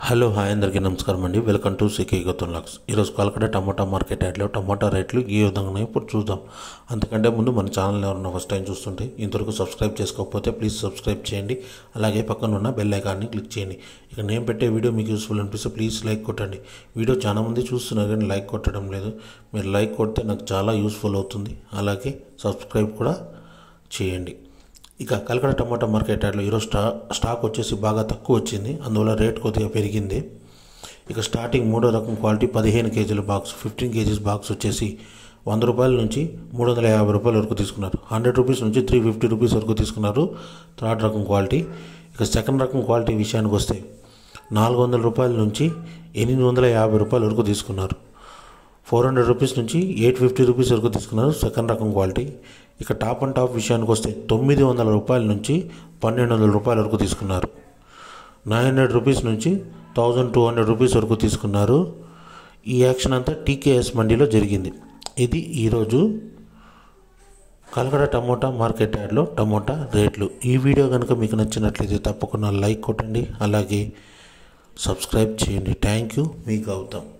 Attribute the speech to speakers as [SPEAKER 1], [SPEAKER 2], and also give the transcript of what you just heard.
[SPEAKER 1] hello hi అందరికీ నమస్కారం అండి welcome to C K Gautam logs ఈరోజు కలకడ టమాటా మార్కెట్ యాడ్లో టమాటా రేట్లు ఏ విధంగా ఉన్నాయో ఇప్పుడు చూద్దాం అంతకంటే ముందు మన ఛానల్ ఎవరన్నా ఫస్ట్ టైం చూస్తుంటే ఇంతవరకు సబ్స్క్రైబ్ చేసుకోకపోతే ప్లీజ్ సబ్స్క్రైబ్ చేయండి అలాగే పక్కన ఉన్న బెల్ ఐకాన్ని క్లిక్ చేయండి ఇక నేను పెట్టే వీడియో మీకు యూస్ఫుల్ అనిపిస్తే ప్లీజ్ లైక్ కొట్టండి వీడియో చాలా మంది చూస్తున్నారు కానీ లైక్ కొట్టడం లేదు మీరు లైక్ కొడితే నాకు చాలా యూస్ఫుల్ అవుతుంది అలాగే సబ్స్క్రైబ్ కూడా చేయండి ఇక కలకడ టమాటా మార్కెట్ యార్డ్లో ఈరోజు స్టా స్టాక్ వచ్చేసి బాగా తక్కువ వచ్చింది అందువల్ల రేట్ కొద్దిగా పెరిగింది ఇక స్టార్టింగ్ మూడో రకం క్వాలిటీ పదిహేను కేజీల బాక్స్ ఫిఫ్టీన్ కేజీస్ బాక్స్ వచ్చేసి వంద రూపాయల నుంచి మూడు వందల యాభై రూపాయల వరకు తీసుకున్నారు హండ్రెడ్ రూపీస్ నుంచి త్రీ ఫిఫ్టీ రూపీస్ వరకు తీసుకున్నారు థర్డ్ రకం క్వాలిటీ ఇక సెకండ్ రకం క్వాలిటీ విషయానికి వస్తే నాలుగు వందల రూపాయల నుంచి ఎనిమిది వందల యాభై రూపాయల వరకు తీసుకున్నారు ఫోర్ హండ్రెడ్ రూపీస్ నుంచి ఎయిట్ ఫిఫ్టీ రూపీస్ వరకు తీసుకున్నారు సెకండ్ రకం క్వాలిటీ ఇక టాప్ అండ్ టాప్ విషయానికి వస్తే తొమ్మిది వందల రూపాయల నుంచి పన్నెండు వందల రూపాయల వరకు తీసుకున్నారు నైన్ హండ్రెడ్ రూపీస్ నుంచి థౌజండ్ టూ హండ్రెడ్ రూపీస్ వరకు తీసుకున్నారు ఈ యాక్షన్ అంతా టీకేఎస్ మండీలో జరిగింది ఇది ఈరోజు కలకడ టమోటా మార్కెట్ యార్డ్లో టమోటా రేట్లు ఈ వీడియో కనుక మీకు నచ్చినట్లయితే తప్పకుండా లైక్ కొట్టండి అలాగే సబ్స్క్రైబ్ చేయండి థ్యాంక్ యూ మీ గౌతమ్